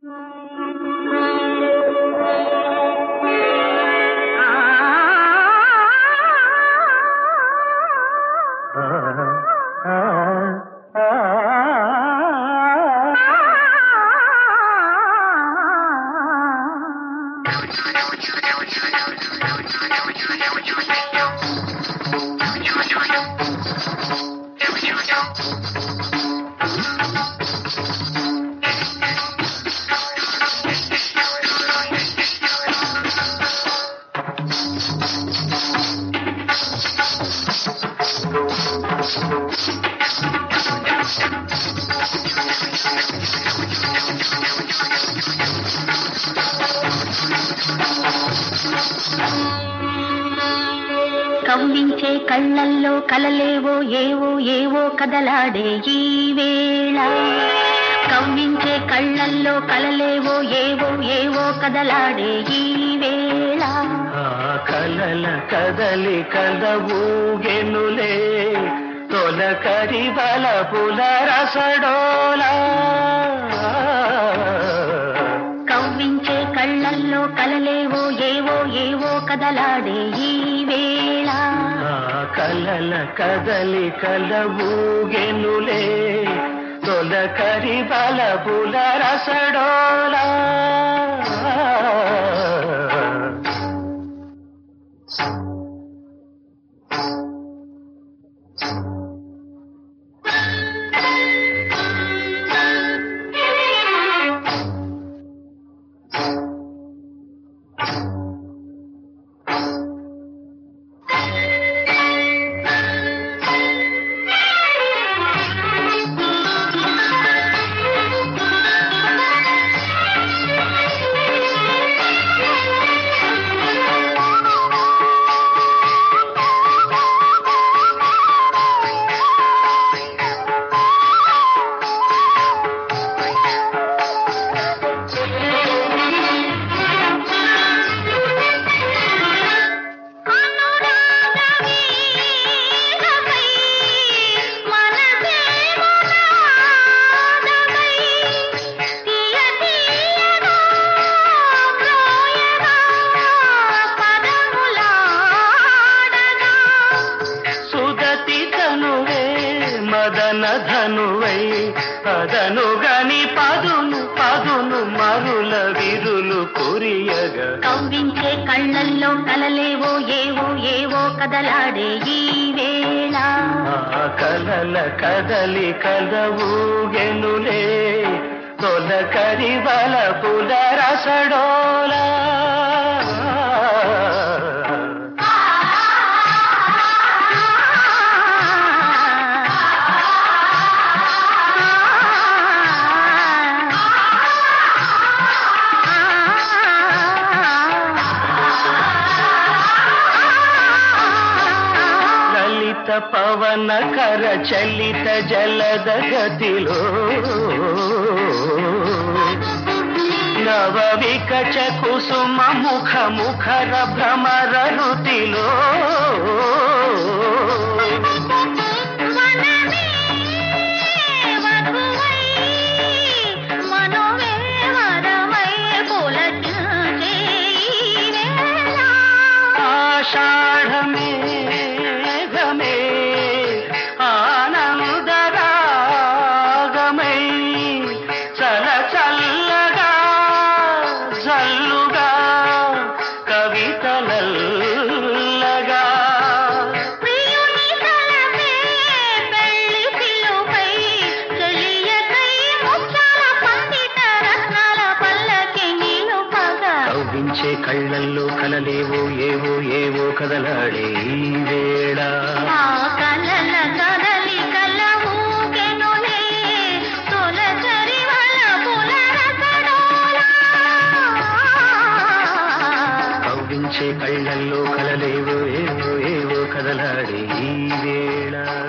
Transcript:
కవ్వించే కళ్ళల్లో కలలేవో ఏవో ఏవో కదలాడే ఈ వేళ కవ్వించే కళ్ళల్లో కలలేవో ఏవో ఏవో కదలాడే ఈ వేళ ఆ కలల కదలి కదవూగెనులే తొలకరి బల పులరసడోలా కవ్వించే కళ్ళల్లో కలలేవో ఏవో ఏవో కదలాడే ఈ వేళ ఆ కలల కదలి కలవూగెనులే తొలకరి బల పులరసడోలా సుదతి తనువే మదన ధనువై అదను గని పదును పదును మరుల విరులు కురియగా కవ్వించే కళ్ళల్లో కలలేవో ఏవో ఏవో కదలాడే ఈ వేళ ఆ కలల కదలి కదవూగెనులే తొలకరి బల పులరసడోలా లలిత పవన కర చలిత జలద గతిలో నవ వికచ కుసుమ ముఖ ముఖర భ్రమర రుతిలో మనమే వధువై మనోవే వరమై పులకించే ఈ వేళ ఆషాఢమే ఘమే ఆనందరాగమై చల చల్లగా జల్లుగా కవితలల్లగా ప్రియుని తలపే పెళ్లి పిలుపై చెలియకై ముచ్చాల పండిత రత్నాల పల్లకి నిలుపగా కవ్వించే కళ్ళల్లో కలలేవో ఏవో ఏవో కదలాడే ఈ వేళ ఆ కలల కదలి కల ఊగెనులే తొలచరి వల పులరసడోలా కవ్వించే కళ్ళల్లో కలలేవో ఏవో ఏవో కదలాడే ఈ వేళ